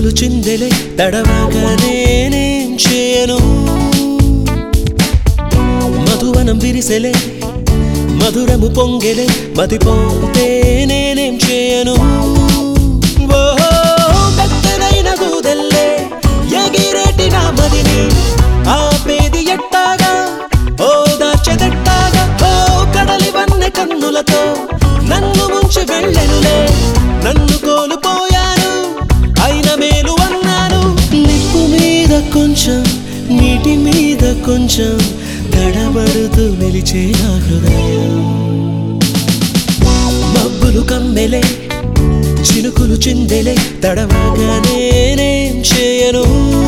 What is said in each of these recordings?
చినుకులు చిందెలే తడవగా నేనేం చేయను మధువనం విరిసెలే మధురము పొంగెలే మతిపోతే నేనేం చేయను ఓహో పెద్దదైన దూదెల్లే ఎగిరేటి నా మదిని ఆపేది ఎట్టాగా ఓ దాచెదట్టాగా ఓ కడలి వన్నె కన్నులతో నన్ను ముంచి వెళ్ళెనులే నన్ను కోల్పోయాను అయిన మేలు అన్నాను నిప్పు మీద కొంచెం నీటి మీద కొంచెం తడబడుతూ నిలిచే నా హృదయం మబ్బులు కమ్మెలే చినుకులు చిందెలే తడవగా నేనేం చేయను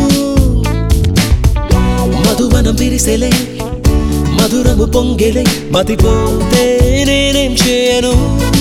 మధువనం విరిసెలే మధురము పొంగెలే మతిపోతే నేనేం చేయను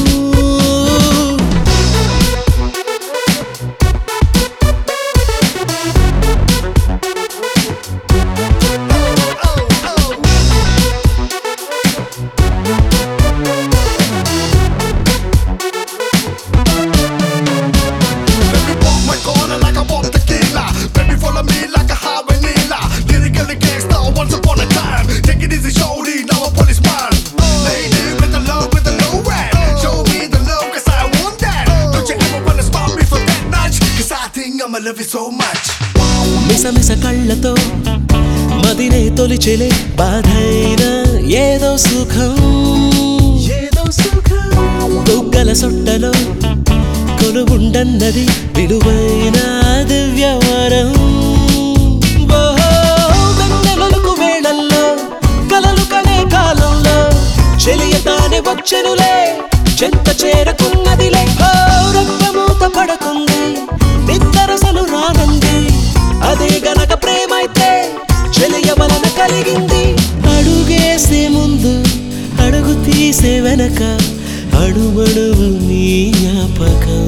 Baby, walk my corner like I walk tequila. Baby, follow me like a highway Nila. Lyrically gangsta once upon a time. Take it easy, shorty, now a policeman. Lady with the love, with the low rap. Show me the love, cause I want that. Don't you ever wanna stop me from that notch? Cause I think I'ma love you so much. మిసమిస కళ్ళతో మదినే తొలిచెలే బాధైన ఏదో సుఖం ఏదో సుఖం బుగ్గల సొట్టలో కొలువుండన్నది విలువైన దివ్యవరం ఓహో, వెన్నెలలకు వేళల్లో కలలు కనే కాలంలో చెలియతానే వచ్చెనులే చెంత చేరకున్నదిలే ఓ, రక్తమూత పడకుంది నిద్దరసలు రానంది అదే గనక ప్రేమైతే చెలియ వలన కలిగింది అడుగేసే ముందు అడుగు తీసే వెనక అడుమడుగు నీ జ్ఞాపకం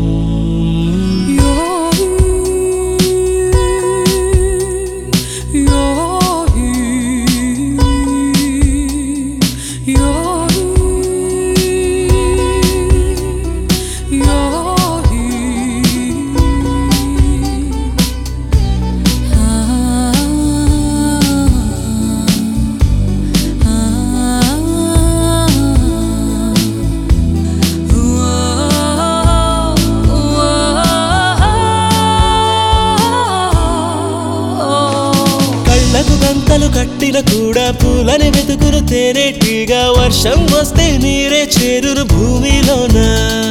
కళ్ళకు గంతలు కట్టిన కూడా పూలని వెతుకులు తేనెటీగా వర్షం వస్తే నీరే చేరును భూమిలోనా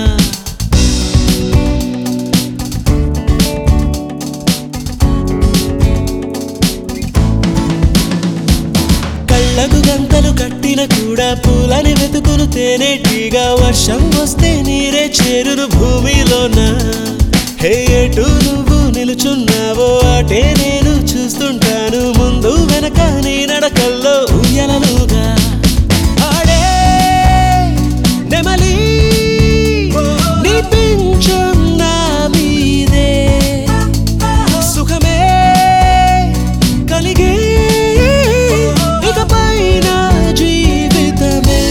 కళ్ళకు గంతలు కట్టిన కూడా పూలని వెతుకులు తేనెటీగా వర్షం వస్తే నీరే చేరును భూమిలోన హే ఎటు నువ్వు నిలుచున్నావో అటే నేను చూస్తుంటాను ముందు వెనక నీ నడకల్లో ఉయ్యలలుగా ఆడే నెమలి నీ పింఛం నా మీదే సుఖమే కలిగే ఇకపైన జీవితమే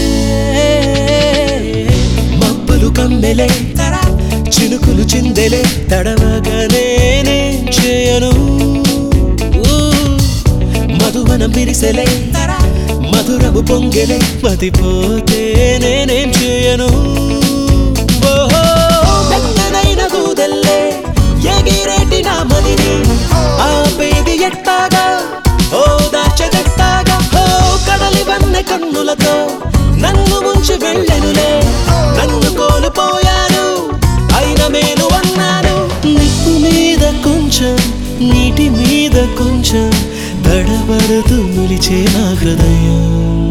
మబ్బులు కమ్మెలే చినుకులు చిందెలే తడవగా నేనేం చేయను ఊ, మధువనం విరిసెలే మధురము పొంగెలే మతిపోతే నేనేం చేయను ఓహో పెద్దదైన దూదల్లే ఎగిరేటి నా మదిని ఆపేది ఎట్టాగా ఓ దాచెదట్టాగా ఓ కడలి వన్నె కన్నులతో నన్ను ముంచి వెళ్ళెనులే నన్ను కోల్పోయాను అయిన మేలు అన్నాను నిప్పు మీద కొంచెం నీటి మీద కొంచెం తడబడుతూ నిలిచే నా హృదయం